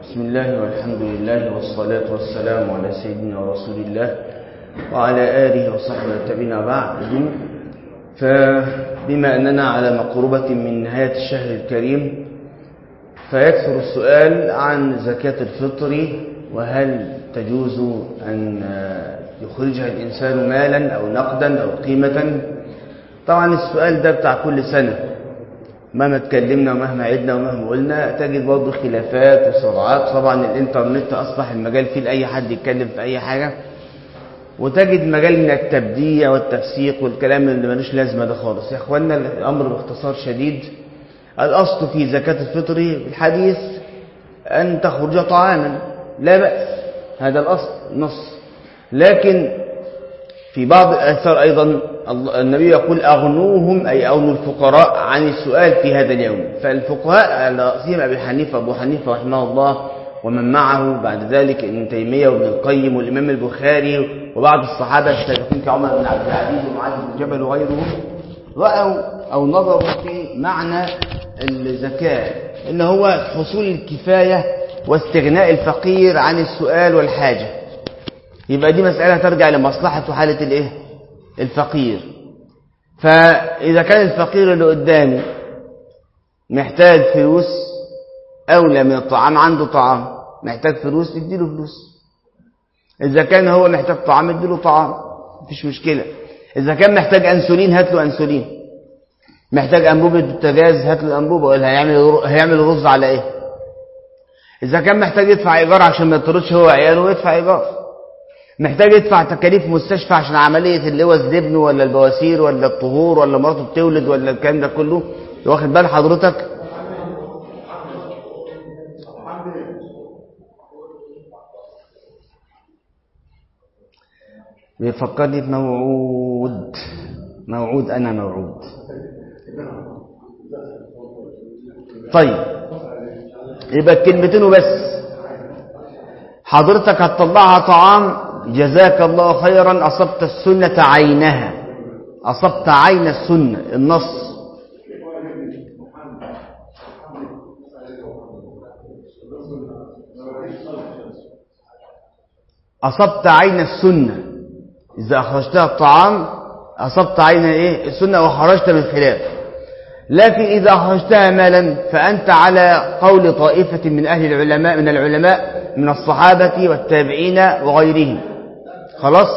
بسم الله والحمد لله والصلاة والسلام على سيدنا ورسول الله وعلى آله وصحبه والتابعين بعد فبما أننا على مقربة من نهاية الشهر الكريم فيكثر السؤال عن زكاة الفطر وهل تجوز أن يخرجها الإنسان مالا أو نقدا أو قيمة طبعا السؤال ده بتاع كل سنة مهما اتكلمنا ومهما عدنا ومهما قلنا تجد برضه خلافات وصراعات طبعا الانترنت اصبح المجال فيه لاي حد يتكلم في اي حاجه وتجد مجال من التبديع والتفسيق والكلام اللي ملوش لازمه ده خالص يا اخوانا الامر باختصار شديد الاصل في زكاه الفطر الحديث ان تخرج طعاما لا باس هذا الاصل نص لكن في بعض الآثار أيضا النبي يقول أغنوهم أي أغنوا الفقراء عن السؤال في هذا اليوم فالفقهاء على رأسهم أبي حنيفة أبو حنيفة رحمه الله ومن معه بعد ذلك ابن تيمية وابن القيم والإمام البخاري وبعض الصحابة السابقين كعمر بن عبد العزيز ومعاذ بن جبل وغيرهم رأوا أو نظروا في معنى الزكاة إن هو حصول الكفاية واستغناء الفقير عن السؤال والحاجة يبقى دي مسألة ترجع لمصلحة حالة الايه الفقير فإذا كان الفقير اللي قدامي محتاج فلوس أولى من الطعام عنده طعام محتاج فلوس اديله فلوس إذا كان هو محتاج طعام اديله طعام مفيش مشكلة إذا كان محتاج أنسولين هات له أنسولين محتاج أنبوبة بوتاجاز هات له أنبوبة ولا هيعمل هيعمل رز على إيه إذا كان محتاج يدفع إيجار عشان ما يطردش هو وعياله يدفع إيجار محتاج يدفع تكاليف مستشفى عشان عملية اللوز لابنه ولا البواسير ولا الطهور ولا مراته بتولد ولا الكلام ده كله واخد بال حضرتك بيفكرني بموعود موعود أنا موعود طيب يبقى الكلمتين وبس حضرتك هتطلعها طعام جزاك الله خيرا أصبت السنة عينها أصبت عين السنة النص أصبت عين السنة إذا أخرجتها الطعام أصبت عين إيه السنة وخرجت بالخلاف لكن إذا أخرجتها مالا فأنت على قول طائفة من أهل العلماء من العلماء من الصحابة والتابعين وغيرهم خلاص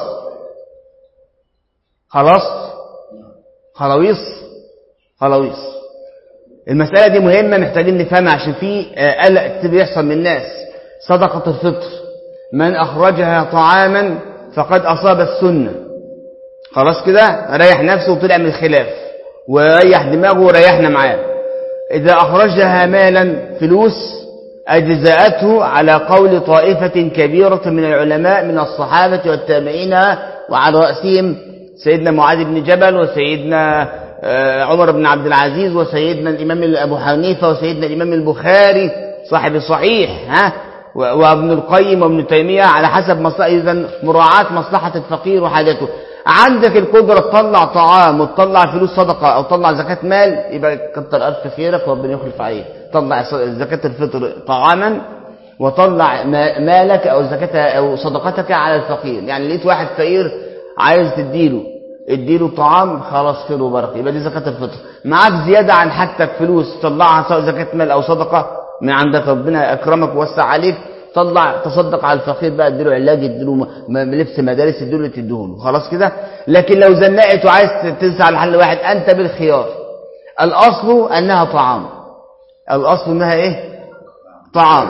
خلاص خلاويص خلاويص المسألة دي مهمة محتاجين نفهمها عشان في قلق بيحصل من الناس صدقة الفطر من أخرجها طعاما فقد أصاب السنة خلاص كده ريح نفسه وطلع من الخلاف وريح دماغه وريحنا معاه إذا أخرجها مالا فلوس أجزاءته على قول طائفة كبيرة من العلماء من الصحابة والتابعين وعلى رأسهم سيدنا معاذ بن جبل وسيدنا عمر بن عبد العزيز وسيدنا الإمام أبو حنيفة وسيدنا الإمام البخاري صاحب صحيح ها وابن القيم وابن تيمية على حسب مصلحة إذا مراعاة مصلحة الفقير وحاجته عندك القدرة تطلع طعام وتطلع فلوس صدقة أو تطلع زكاة مال يبقى كتر ألف خيرك وربنا يخلف عليك طلع زكاة الفطر طعاما وطلع مالك أو زكاة أو صدقتك على الفقير يعني لقيت واحد فقير عايز تديله اديله طعام خلاص خير وبركة يبقى دي زكاة الفطر معاك زيادة عن حاجتك فلوس طلعها سواء زكاة مال أو صدقة من عندك ربنا أكرمك ووسع عليك طلع تصدق على الفقير بقى اديله علاج اديله لبس مدارس اديله تديهوله خلاص كده لكن لو زنقت وعايز تنسى على حل واحد انت بالخيار الاصل انها طعام الاصل انها ايه طعام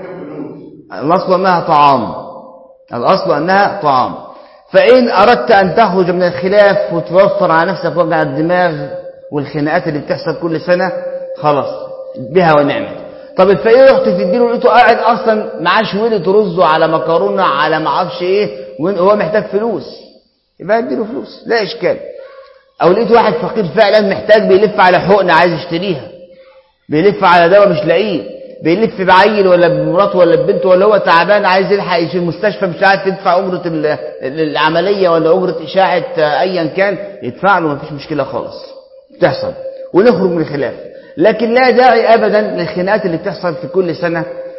الاصل انها طعام الاصل انها طعام فان اردت ان تخرج من الخلاف وتوفر على نفسك وجع الدماغ والخناقات اللي بتحصل كل سنه خلاص بها ونعمت طب الفقير رحت تديله لقيته قاعد اصلا معاه شويه رزه على مكرونه على ما اعرفش ايه وهو محتاج فلوس يبقى اديله فلوس لا اشكال او لقيت واحد فقير فعلا محتاج بيلف على حقنه عايز يشتريها بيلف على دواء مش لاقيه بيلف بعيل ولا بمراته ولا ببنته ولا هو تعبان عايز يلحق في المستشفى مش عارف يدفع اجره العمليه ولا اجره اشاعه ايا كان يدفع له مفيش مشكله خالص بتحصل ونخرج من الخلاف لكن لا داعي ابدا للخناقات اللي بتحصل في كل سنه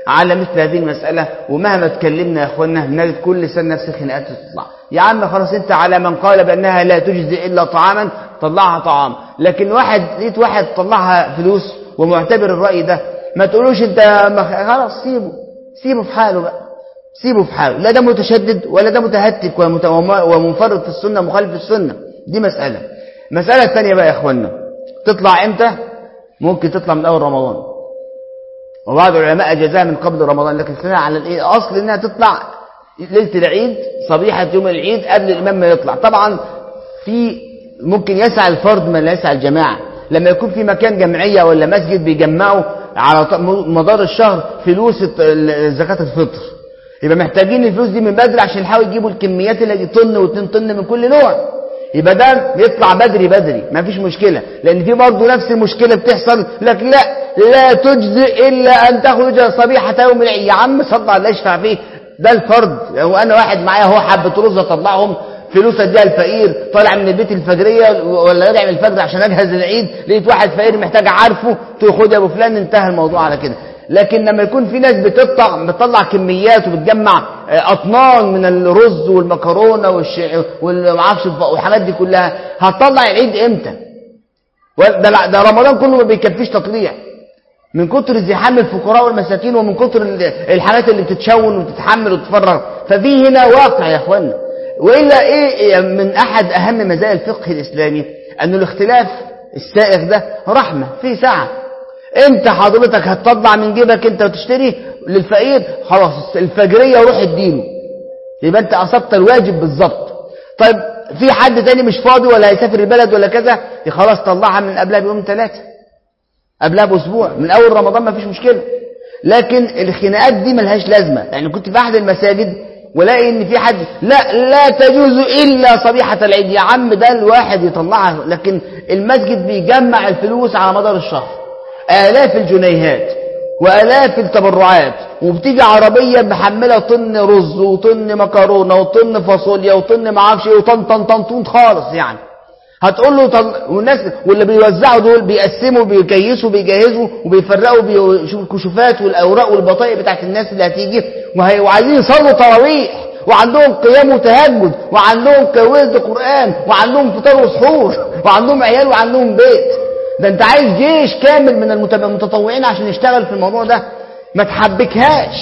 على مثل هذه المسألة ومهما اتكلمنا يا اخوانا نجد كل سنة نفس الخناقات تطلع يا عم خلاص انت على من قال بأنها لا تجزي إلا طعاما طلعها طعام لكن واحد لقيت واحد طلعها فلوس ومعتبر الرأي ده ما تقولوش انت مخ... خلاص سيبه سيبه في حاله بقى سيبه في حاله لا ده متشدد ولا ده متهتك ومت... ومنفرد في السنة مخالف في السنة دي مسألة المسألة الثانية بقى يا اخوانا تطلع امتى ممكن تطلع من اول رمضان وبعض العلماء اجازها من قبل رمضان لكن خلينا على الايه اصل انها تطلع ليله العيد صبيحه يوم العيد قبل الامام ما يطلع طبعا في ممكن يسعى الفرد ما لا يسعى الجماعه لما يكون في مكان جمعيه ولا مسجد بيجمعوا على مدار الشهر فلوس زكاه الفطر يبقى محتاجين الفلوس دي من بدري عشان يحاولوا يجيبوا الكميات اللي طن واتنين طن من كل نوع يبقى ده يطلع بدري بدري ما فيش مشكلة لأن في برضه نفس المشكلة بتحصل لك لا لا تجزئ إلا أن تخرج صبيحة يوم العيد يا عم صدق الله يشفع فيه ده الفرد لو أنا واحد معايا هو حبة رز أطلعهم فلوس اديها الفقير طالع من البيت الفجريه ولا راجع من الفجر عشان اجهز العيد لقيت واحد فقير محتاج عارفه خد يا ابو فلان انتهى الموضوع على كده لكن لما يكون في ناس بتطلع بتطلع كميات وبتجمع اطنان من الرز والمكرونه والشع والمعرفش والحاجات دي كلها هتطلع العيد امتى ده ده رمضان كله ما بيكفيش تطليع من كتر ازدحام الفقراء والمساكين ومن كتر الحاجات اللي بتتشون وتتحمل وتتفرغ ففي هنا واقع يا اخوانا والا ايه من احد اهم مزايا الفقه الاسلامي ان الاختلاف السائغ ده رحمه في سعه انت حضرتك هتطلع من جيبك انت وتشتري للفقير خلاص الفجريه وروح اديله يبقى انت اصبت الواجب بالظبط طيب في حد تاني مش فاضي ولا هيسافر البلد ولا كذا خلاص طلعها من قبلها بيوم ثلاثه قبلها باسبوع من اول رمضان ما فيش مشكله لكن الخناقات دي ملهاش لازمه يعني كنت في احد المساجد ولاقي ان في حد لا لا تجوز الا صبيحه العيد يا عم ده الواحد يطلعها لكن المسجد بيجمع الفلوس على مدار الشهر آلاف الجنيهات وآلاف التبرعات وبتيجي عربية محملة طن رز وطن مكرونة وطن فاصوليا وطن معرفش ايه وطن طن طن طن خالص يعني هتقول له طل... والناس واللي بيوزعوا دول بيقسموا بيكيسوا بيجهزوا وبيفرقوا بيشوفوا الكشوفات والاوراق والبطايق بتاعت الناس اللي هتيجي وهي... وعايزين يصلوا تراويح وعندهم قيام وتهجد وعندهم ورد قران وعندهم فطار وسحور وعندهم عيال وعندهم بيت ده انت عايز جيش كامل من المتطوعين عشان يشتغل في الموضوع ده ما تحبكهاش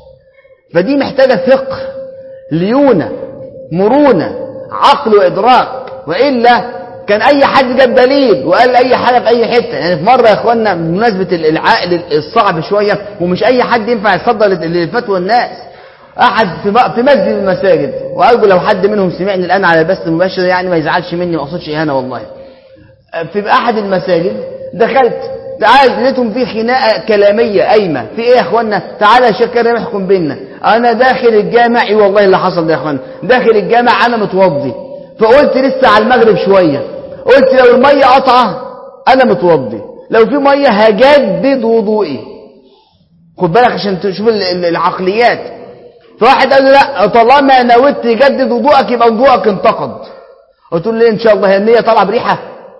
فدي محتاجة فقه ليونة مرونة عقل وإدراك وإلا كان أي حد جاب دليل وقال أي حاجة في أي حتة يعني في مرة يا إخواننا بمناسبة العقل الصعب شوية ومش أي حد ينفع يتصدى للفتوى الناس أحد في مسجد من المساجد وأرجو لو حد منهم سمعني الآن على البث المباشر يعني ما يزعلش مني ما أقصدش إهانة والله في أحد المساجد دخلت تعال لقيتهم في خناقة كلامية قايمة في ايه يا اخوانا تعالى يا شيخ كريم احكم بينا انا داخل الجامع اي والله اللي حصل ده يا اخوانا داخل الجامع انا متوضي فقلت لسه على المغرب شوية قلت لو المية قطعة انا متوضي لو في مية هجدد وضوئي خد بالك عشان تشوف العقليات فواحد قال لي لا طالما نويت تجدد وضوءك يبقى وضوءك انتقد قلت له ليه ان شاء الله هي النية طالعه بريحه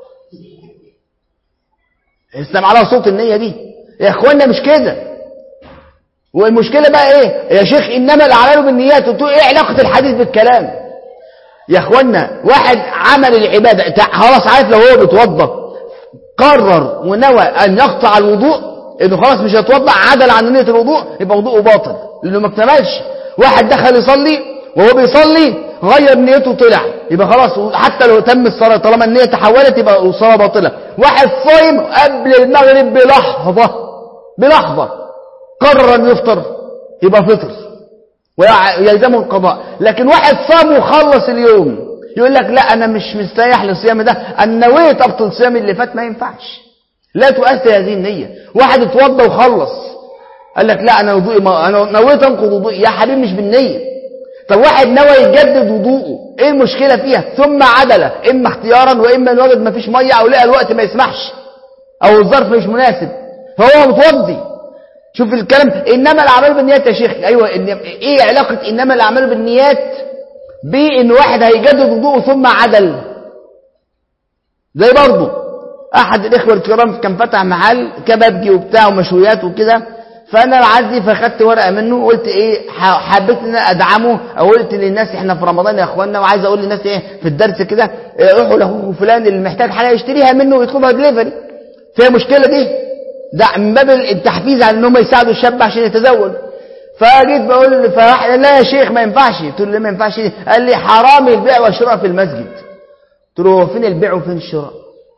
اسمع على صوت النية دي يا اخوانا مش كده والمشكلة بقى ايه يا شيخ انما الاعمال بالنيات قلت له ايه علاقة الحديث بالكلام يا اخوانا واحد عمل العبادة خلاص عارف لو هو بيتوضى قرر ونوى ان يقطع الوضوء انه خلاص مش هيتوضا عدل عن نية الوضوء يبقى وضوءه باطل لانه ما اكتملش واحد دخل يصلي وهو بيصلي غير نيته طلع يبقى خلاص حتى لو تم الصلاة طالما النية تحولت يبقى الصلاة باطلة واحد صايم قبل المغرب بلحظة بلحظة قرر أن يفطر يبقى فطر ويلزمه القضاء لكن واحد صام وخلص اليوم يقول لك لا أنا مش مستريح للصيام ده أنا نويت أبطل صيامي اللي فات ما ينفعش لا تؤثر هذه النية واحد اتوضى وخلص قال لك لا أنا وضوئي ما أنا نويت أنقض وضوئي يا حبيبي مش بالنية طب واحد نوى يجدد وضوءه ايه المشكلة فيها ثم عدلة اما اختيارا واما ان وجد ما فيش مية او لقى الوقت ما يسمحش او الظرف مش مناسب فهو متوضي شوف الكلام انما الاعمال بالنيات يا شيخ ايوه إن ايه علاقة انما الاعمال بالنيات بان واحد هيجدد وضوءه ثم عدل زي برضه احد الاخوه الكرام كان فتح محل كبابجي وبتاع ومشويات وكده فانا عندي فخدت ورقه منه وقلت ايه حبيت ان انا ادعمه او قلت للناس احنا في رمضان يا اخوانا وعايز اقول للناس ايه في الدرس كده روحوا لاخوكم فلان اللي محتاج حاجه يشتريها منه ويطلبها دليفري فيها مشكله دي ده من باب التحفيز على ان هم يساعدوا الشاب عشان يتزوج فجيت بقول فراح لا يا شيخ ما ينفعش قلت له ليه ما ينفعش قال لي حرام البيع والشراء في المسجد قلت له هو فين البيع وفين الشراء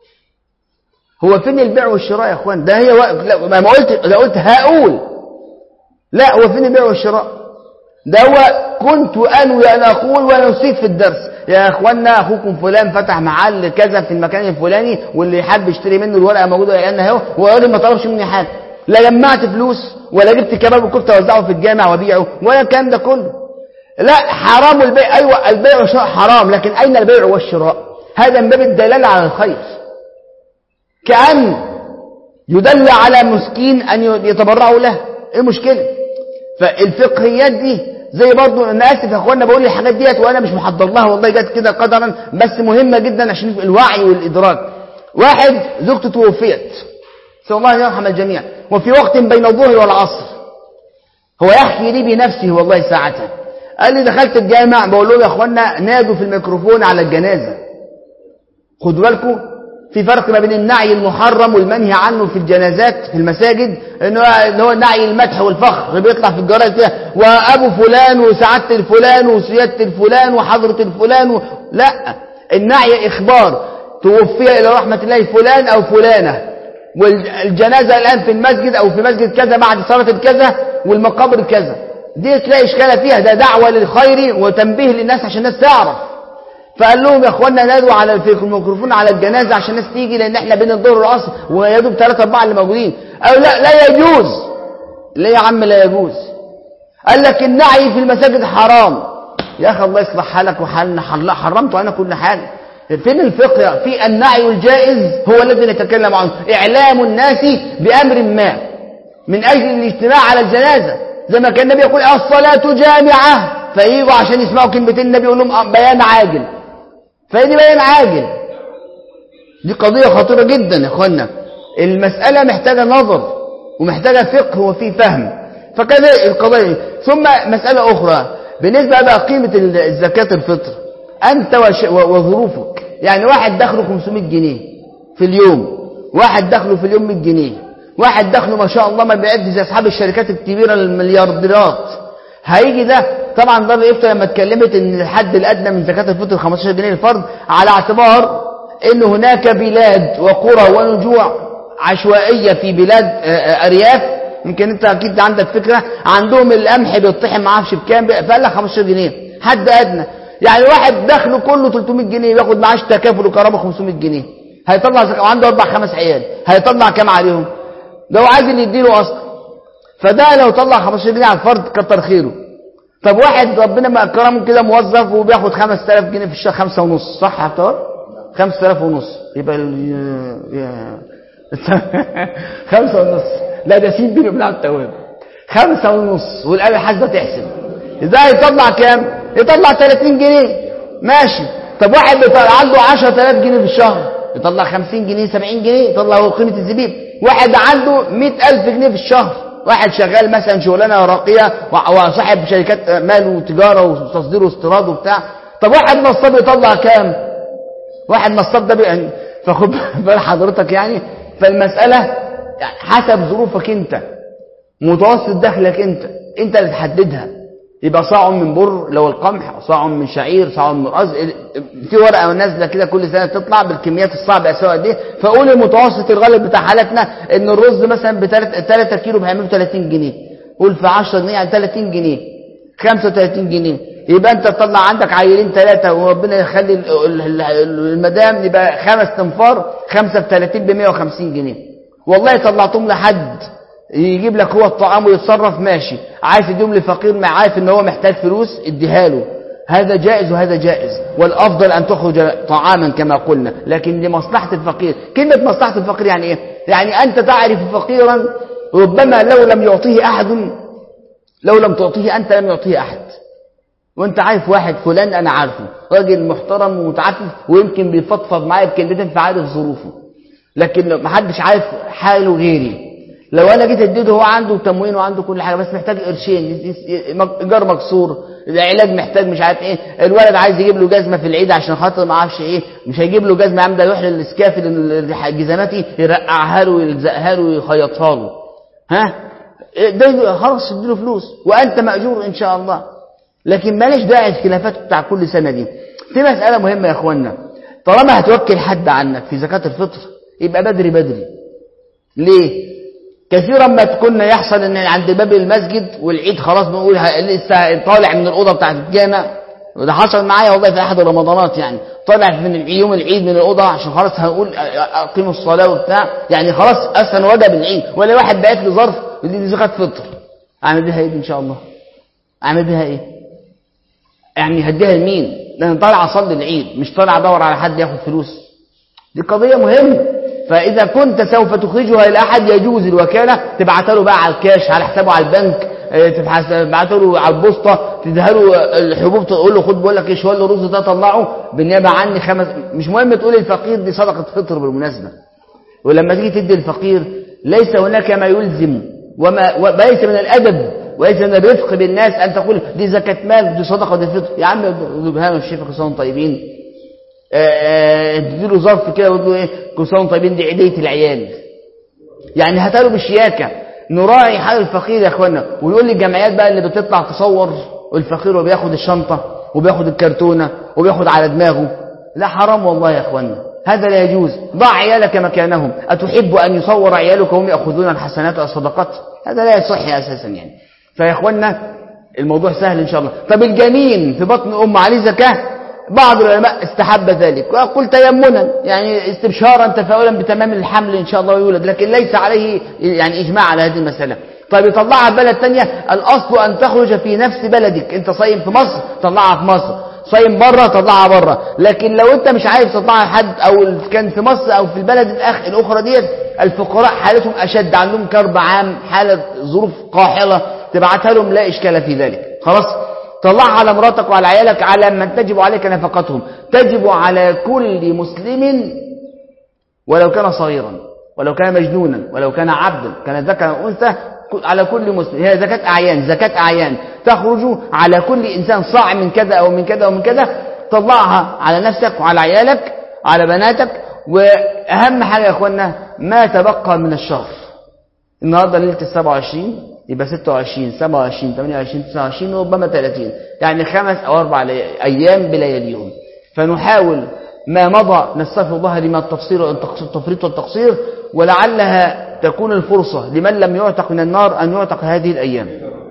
هو فين البيع والشراء يا اخوان ده هي وقت لا ما قلت ده قلت هقول لا هو فين البيع والشراء ده هو كنت انوي ان اقول وانا نسيت في الدرس يا اخوانا اخوكم فلان فتح محل كذا في المكان الفلاني واللي حب يشتري منه الورقه موجوده لانها اهو وقال ما طلبش مني حاجه لا جمعت فلوس ولا جبت كباب وكنت اوزعه في الجامع وابيعه ولا الكلام ده كله لا حرام البيع ايوه البيع والشراء حرام لكن اين البيع والشراء هذا من باب الدلاله على الخير كأن يدل على مسكين أن يتبرعوا له ايه المشكلة فالفقهيات دي زي برضو انا اسف يا اخوانا بقول الحاجات ديت وانا مش محضر لها والله جت كده قدرا بس مهمه جدا عشان الوعي والادراك واحد زوجته توفيت نسال الله ان يرحم الجميع وفي وقت بين الظهر والعصر هو يحكي لي بنفسه والله ساعتها قال لي دخلت الجامع بقول لهم يا اخوانا نادوا في الميكروفون على الجنازه خدوا بالكم في فرق ما بين النعي المحرم والمنهي عنه في الجنازات في المساجد انه اللي هو نعي المدح والفخر اللي بيطلع في الجرايد كده وابو فلان وسعاده الفلان وسياده الفلان وحضره الفلان و... لا النعي اخبار توفي الى رحمه الله فلان او فلانه والجنازه الان في المسجد او في مسجد كذا بعد صلاه الكذا والمقابر كذا دي تلاقي اشكال فيها ده دعوه للخير وتنبيه للناس عشان الناس تعرف فقال لهم يا اخوانا نادوا على الميكروفون على الجنازه عشان الناس تيجي لان احنا بين الظهر والعصر ويا دوب ثلاثه اربعه اللي موجودين قالوا لا لا يجوز ليه يا عم لا يجوز قال لك النعي في المساجد حرام يا اخي الله يصلح حالك وحالنا حرمت انا كل حاجه فين الفقه في النعي الجائز هو الذي نتكلم عنه اعلام الناس بامر ما من اجل الاجتماع على الجنازه زي ما كان النبي يقول الصلاه جامعه فييجوا عشان يسمعوا كلمتين النبي يقول لهم بيان عاجل فدي بيان عاجل دي قضية خطيرة جدا يا اخوانا المسألة محتاجة نظر ومحتاجة فقه وفي فهم فكذا القضية ثم مسألة أخرى بالنسبة بقى قيمة الزكاة الفطر أنت وظروفك يعني واحد دخله 500 جنيه في اليوم واحد دخله في اليوم 100 جنيه واحد دخله ما شاء الله ما بيعد زي أصحاب الشركات الكبيرة المليارديرات هيجي ده طبعا دار الافتاء لما اتكلمت ان الحد الادنى من زكاه الفطر 15 جنيه للفرد على اعتبار ان هناك بلاد وقرى ونجوع عشوائيه في بلاد ارياف يمكن انت اكيد عندك فكره عندهم القمح بيطحن ما اعرفش بكام فقال لك 15 جنيه حد ادنى يعني واحد دخله كله 300 جنيه بياخد معاش تكافل وكرامه 500 جنيه هيطلع زكاه وعنده اربع خمس عيال هيطلع كام عليهم ده هو عايز اللي يديله اصلا فده لو طلع 15 جنيه على الفرد كتر خيره طب واحد ربنا ما اكرمه كده موظف وبياخد 5000 جنيه في الشهر خمسة ونص صح يا عبد 5000 ونص يبقى خمسة ونص لا ده سين بيني وبين التواب خمسة ونص والآلة الحاسبة تحسب ازاي يطلع كام يطلع 30 جنيه ماشي طب واحد بيطلع عنده 10000 جنيه في الشهر يطلع 50 جنيه 70 جنيه يطلع هو قيمة الزبيب واحد عنده 100000 جنيه في الشهر واحد شغال مثلا شغلانه راقيه وصاحب شركات مال وتجاره وتصدير واستيراد وبتاع طب واحد نصاب يطلع كام واحد نصاب ده يعني فخد بال حضرتك يعني فالمساله حسب ظروفك انت متوسط دخلك انت انت اللي تحددها يبقى صاع من بر لو القمح صاع من شعير صاع من رز في ورقه نازله كده كل سنه تطلع بالكميات الصعبه اسوا دي فقول المتوسط الغالب بتاع حالتنا ان الرز مثلا ب 3 كيلو بيعملوا 30 جنيه قول في 10 جنيه يعني 30 جنيه 35 جنيه يبقى انت تطلع عندك عيلين ثلاثه وربنا يخلي المدام يبقى خمس تنفار خمسه ب 30 ب 150 جنيه والله طلعتهم لحد يجيب لك هو الطعام ويتصرف ماشي عايز يديهم لفقير ما عارف ان هو محتاج فلوس اديها له هذا جائز وهذا جائز والافضل ان تخرج طعاما كما قلنا لكن لمصلحه الفقير كلمه مصلحه الفقير يعني ايه يعني انت تعرف فقيرا ربما لو لم يعطيه احد لو لم تعطيه انت لم يعطيه احد وانت عارف واحد فلان انا عارفه راجل محترم ومتعفف ويمكن بيفضفض معايا بكلمتين فعارف ظروفه لكن ما حدش عارف حاله غيري لو انا جيت اديته هو عنده تموين وعنده كل حاجه بس محتاج قرشين ايجار مكسور العلاج محتاج مش عارف ايه الولد عايز يجيب له جزمه في العيد عشان خاطر ما اعرفش ايه مش هيجيب له جزمه يا عم ده يروح للاسكافي الجزماتي يرقعها له ويلزقها له ويخيطها له ها ده خلاص اديله فلوس وانت ماجور ان شاء الله لكن ماليش داعي الخلافات بتاع كل سنه دي في مساله مهمه يا اخوانا طالما هتوكل حد عنك في زكاه الفطر يبقى بدري بدري ليه كثيرا ما كنا يحصل ان عند باب المسجد والعيد خلاص بنقول لسه طالع من الاوضه بتاعت الجامع وده حصل معايا والله في احد رمضانات يعني طالع من يوم العيد من الاوضه عشان خلاص هنقول اقيموا الصلاه وبتاع يعني خلاص اصلا وجب العيد ولا واحد بعت لي ظرف دي زكاه فطر اعمل بيها ايه ان شاء الله اعمل بيها ايه يعني هديها لمين ده انا طالع اصلي العيد مش طالع ادور على حد ياخد فلوس دي قضيه مهمه فإذا كنت سوف تخرجها إلى أحد يجوز الوكالة تبعت له بقى على الكاش على حسابه على البنك تبعت له على البوسطة تديها له الحبوب تقول له خد بقول لك ايه شويه الرز ده طلعه بالنيابه عني خمس مش مهم تقول الفقير دي صدقه فطر بالمناسبه ولما تيجي تدي الفقير ليس هناك ما يلزم وما وليس من الادب وليس من الرفق بالناس ان تقول دي زكاه مال دي صدقه دي فطر يا عم ذبها الشيخ كل سنه طيبين اديله ظرف كده وتقول ايه كل سنه طيبين دي عيديه العيال يعني هاتله بالشياكه نراعي حال الفقير يا اخوانا ويقول لي الجمعيات بقى اللي بتطلع تصور الفقير وبياخد الشنطه وبياخد الكرتونه وبياخد على دماغه لا حرام والله يا اخوانا هذا لا يجوز ضع عيالك مكانهم أتحب أن يصور عيالك وهم يأخذون الحسنات والصدقات هذا لا يصح أساسا يعني فيا اخوانا الموضوع سهل إن شاء الله طب الجنين في بطن أم عليه زكاة بعض العلماء استحب ذلك وأقول تيمنا يعني استبشارا تفاؤلا بتمام الحمل إن شاء الله يولد لكن ليس عليه يعني إجماع على هذه المسألة طيب يطلعها في بلد تانية الأصل أن تخرج في نفس بلدك أنت صايم في مصر طلعها في مصر صايم بره طلعها بره لكن لو انت مش عايز تطلعها لحد او كان في مصر او في البلد الأخ الاخرى ديت الفقراء حالتهم اشد عندهم كرب عام حاله ظروف قاحله تبعتها لهم لا اشكال في ذلك خلاص طلعها على مراتك وعلى عيالك على من تجب عليك نفقتهم تجب على كل مسلم ولو كان صغيرا ولو كان مجنونا ولو كان عبدا كان ذكرا او انثى على كل مسلم هي زكاة أعيان زكاة أعيان تخرج على كل إنسان صاع من كذا أو من كذا أو من كذا طلعها على نفسك وعلى عيالك على بناتك وأهم حاجة يا أخوانا ما تبقى من الشهر النهاردة ليلة السبعة وعشرين يبقى ستة وعشرين سبعة وعشرين ثمانية وعشرين تسعة وعشرين وربما ثلاثين يعني خمس أو أربع أيام بلياليهم فنحاول ما مضى نستغفر الله لما التفصيل والتفريط والتقصير ولعلها تكون الفرصة لمن لم يعتق من النار أن يعتق هذه الأيام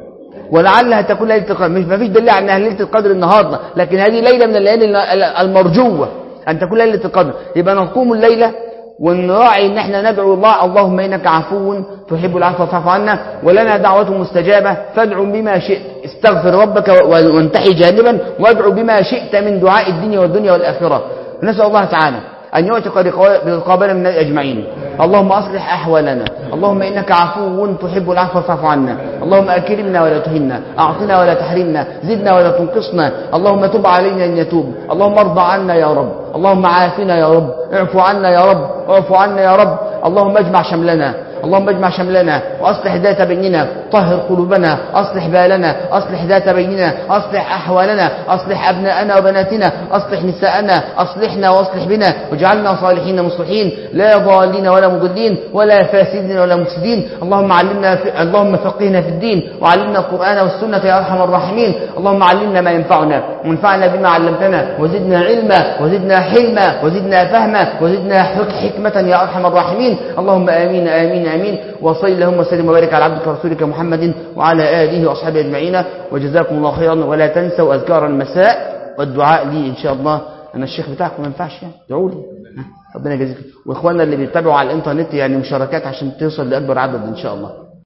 ولعلها تكون ليلة القدر مش ما فيش دليل على أنها ليلة القدر النهاردة لكن هذه ليلة من الليالي المرجوة أن تكون ليلة القدر يبقى نقوم الليلة ونراعي ان احنا ندعو الله اللهم انك عفو تحب العفو فاعف عنا ولنا دعوة مستجابة فادعو بما شئت استغفر ربك وانتحي جانبا وادعو بما شئت من دعاء الدنيا والدنيا والآخرة نسأل الله تعالى أن يعتق رقابنا من أجمعين اللهم أصلح أحوالنا اللهم إنك عفو تحب العفو فاعف عنا اللهم أكرمنا ولا تهنا أعطنا ولا تحرمنا زدنا ولا تنقصنا اللهم تب علينا إن يتوب اللهم ارضى عنا يا رب اللهم عافنا يا رب اعفو عنا يا رب اعفو عنا يا رب اللهم اجمع شملنا اللهم اجمع شملنا واصلح ذات بيننا طهر قلوبنا اصلح بالنا اصلح ذات بيننا اصلح احوالنا اصلح ابناءنا وبناتنا اصلح نساءنا اصلحنا واصلح بنا واجعلنا صالحين مصلحين لا ضالين ولا مضلين ولا فاسدين ولا مفسدين اللهم علمنا في اللهم فقهنا في الدين وعلمنا القران والسنه يا ارحم الراحمين اللهم علمنا ما ينفعنا وانفعنا بما علمتنا وزدنا علما وزدنا حلما وزدنا فهما وزدنا حكمه يا ارحم الراحمين اللهم امين امين امين وصل اللهم وسلم وبارك على عبدك ورسولك محمد وعلى اله واصحابه اجمعين وجزاكم الله خيرا ولا تنسوا اذكار المساء والدعاء لي ان شاء الله انا الشيخ بتاعكم ما ينفعش يعني ادعوا لي ربنا يجزيكم واخواننا اللي بيتابعوا على الانترنت يعني مشاركات عشان توصل لاكبر عدد ان شاء الله